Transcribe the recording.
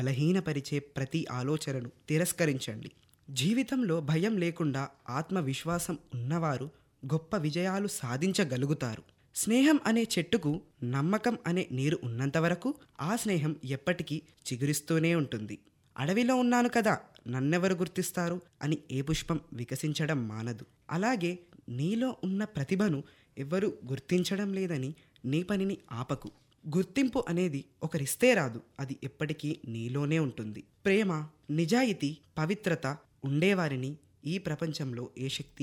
బలహీనపరిచే ప్రతి ఆలోచనను తిరస్కరించండి జీవితంలో భయం లేకుండా ఆత్మవిశ్వాసం ఉన్నవారు గొప్ప విజయాలు సాధించగలుగుతారు స్నేహం అనే చెట్టుకు నమ్మకం అనే నీరు ఉన్నంత వరకు ఆ స్నేహం ఎప్పటికీ చిగురిస్తూనే ఉంటుంది అడవిలో ఉన్నాను కదా నన్నెవరు గుర్తిస్తారు అని ఏ పుష్పం వికసించడం మానదు అలాగే నీలో ఉన్న ప్రతిభను ఎవరు గుర్తించడం లేదని నీ పనిని ఆపకు గుర్తింపు అనేది ఒకరిస్తే రాదు అది ఎప్పటికీ నీలోనే ఉంటుంది ప్రేమ నిజాయితీ పవిత్రత ఉండేవారిని ఈ ప్రపంచంలో ఏ శక్తి